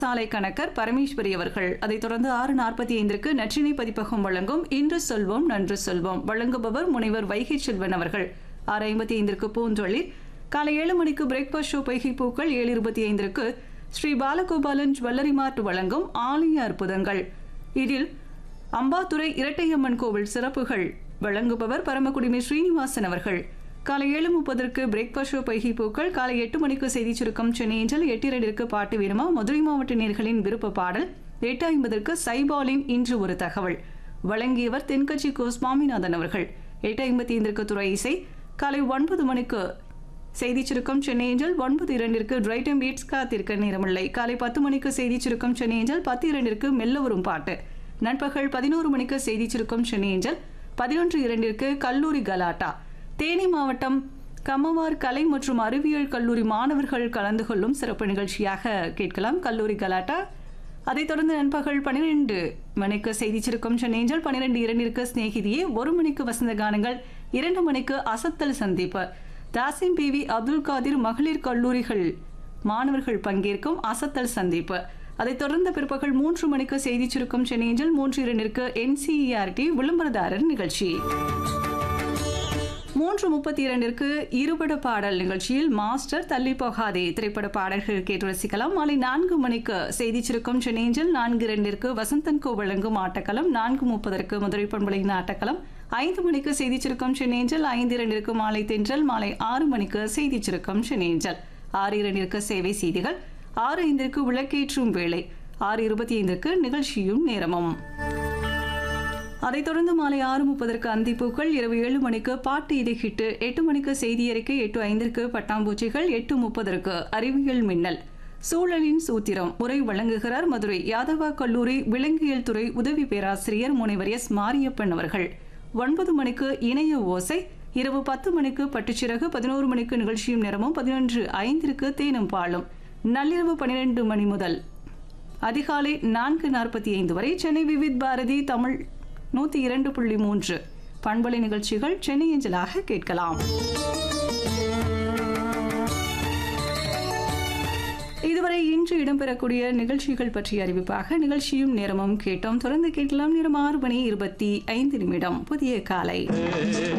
சாலை கணக்கர் பரமேஸ்வரி அவர்கள் அதைத் தொடர்ந்து ஆறு நாற்பத்தி ஐந்திற்கு நற்றினை பதிப்பகம் வழங்கும் இன்று சொல்வோம் நன்று சொல்வோம் வழங்குபவர் முனைவர் வைகை செல்வன் அவர்கள் ஆறு ஐம்பத்தி ஐந்திற்கு பூந்தொழில் காலை ஏழு மணிக்கு பிரேக்ஃபாஸ்ட் ஷோ பைகை பூக்கள் ஏழு இருபத்தி ஐந்திற்கு ஸ்ரீ பாலகோபாலன் ஜுவல்லரி மார்ட் வழங்கும் ஆலய அற்புதங்கள் இதில் அம்பாத்துறை இரட்டையம்மன் கோவில் சிறப்புகள் வழங்குபவர் பரமக்குடிமை ஸ்ரீனிவாசன் அவர்கள் காலை ஏழு முப்பதற்கு பிரேக்ஃபாஸ்ட் ஷோ பைகி பூக்கள் காலை எட்டு மணிக்கு செய்தி சுருக்கம் சென்னை ஏஞ்சல் எட்டு இரண்டிற்கு பாட்டு வீரமா மதுரை மாவட்ட நேர்களின் விருப்ப பாடல் எட்டு ஐம்பதற்கு சைபாலின் இன்று ஒரு தகவல் வழங்கியவர் தென்கட்சி கோ சுவாமிநாதன் அவர்கள் எட்டு ஐம்பத்தி ஐந்திற்கு துறை இசை காலை ஒன்பது மணிக்கு செய்தி சுருக்கம் சென்னை ஏஞ்சல் ஒன்பது இரண்டிற்கு டிரைட்டம் பீட்ஸ் காத்திருக்க நேரமில்லை காலை பத்து மணிக்கு செய்தி சுருக்கம் சென்னை ஏஞ்சல் பத்து இரண்டிற்கு மெல்ல வரும் பாட்டு நண்பகல் பதினோரு மணிக்கு செய்தி சுருக்கம் சென்னை ஏஞ்சல் பதினொன்று இரண்டிற்கு கல்லூரி கலாட்டா தேனி மாவட்டம் கம்மவார் கலை மற்றும் அறிவியல் கல்லூரி மாணவர்கள் கலந்து கொள்ளும் சிறப்பு நிகழ்ச்சியாக கேட்கலாம் கல்லூரி கலாட்டா அதைத் தொடர்ந்து நண்பகல் பன்னிரெண்டு மணிக்கு செய்தி சுருக்கம் சென்னேஞ்சல் பன்னிரெண்டு இரண்டிற்கு சிநேகிதியே ஒரு மணிக்கு வசந்த கானங்கள் இரண்டு மணிக்கு அசத்தல் சந்திப்பு தாசிம் பி வி அப்துல் காதிர் மகளிர் கல்லூரிகள் மாணவர்கள் பங்கேற்கும் அசத்தல் சந்திப்பு அதைத் தொடர்ந்து பிற்பகல் மூன்று மணிக்கு செய்தி சுருக்கம் சென்னேஞ்சல் மூன்று இரண்டிற்கு என்சிஇஆர்டி விளம்பரதாரர் நிகழ்ச்சி மூன்று முப்பத்தி இரண்டிற்கு இருபட பாடல் நிகழ்ச்சியில் மாஸ்டர் தள்ளி போகாதே திரைப்பட பாடல்கள் கேட்டு ரசிக்கலாம் மாலை நான்கு மணிக்கு செய்தி சுருக்கம் சென்னேஞ்சல் நான்கு இரண்டிற்கு வசந்தன் கோ வழங்கும் ஆட்டக்களம் நான்கு முப்பதற்கு மதுரை பண்பலையின் ஆட்டக்களம் ஐந்து மணிக்கு செய்தி சுருக்கம் சென்னேஞ்சல் ஐந்து இரண்டிற்கு மாலை தென்றல் மாலை ஆறு மணிக்கு செய்தி சுருக்கம் சென்னேஞ்சல் ஆறு இரண்டிற்கு சேவை செய்திகள் ஆறு ஐந்திற்கு விளக்கேற்றும் வேளை ஆறு இருபத்தி ஐந்திற்கு நிகழ்ச்சியும் நேரமும் அதைத் தொடர்ந்து மாலை ஆறு முப்பதற்கு அந்திப்பூக்கள் இரவு ஏழு மணிக்கு பாட்டு இது ஹிட்டு எட்டு மணிக்கு செய்தி அறிக்கை எட்டு ஐந்திற்கு பட்டாம்பூச்சிகள் எட்டு முப்பதற்கு அறிவியல் மின்னல் சூழலின் சூத்திரம் உரை வழங்குகிறார் மதுரை யாதவா கல்லூரி விலங்கியல் துறை உதவி பேராசிரியர் முனைவர் எஸ் மாரியப்பன் அவர்கள் ஒன்பது மணிக்கு இணைய ஓசை இரவு பத்து மணிக்கு பட்டுச்சிறகு பதினோரு மணிக்கு நிகழ்ச்சியும் நேரமும் பதினொன்று ஐந்திற்கு தேனும் பாலும் நள்ளிரவு பன்னிரண்டு மணி முதல் அதிகாலை நான்கு நாற்பத்தி ஐந்து வரை சென்னை விவித் பாரதி தமிழ் நூற்றி இரண்டு புள்ளி மூன்று பண்பலை நிகழ்ச்சிகள் சென்னை ஏஞ்சலாக கேட்கலாம் இதுவரை இன்று இடம்பெறக்கூடிய நிகழ்ச்சிகள் பற்றிய அறிவிப்பாக நிகழ்ச்சியும் நேரமும் கேட்டோம் தொடர்ந்து கேட்கலாம் நேரம் ஆறு மணி இருபத்தி ஐந்து நிமிடம் புதிய காலை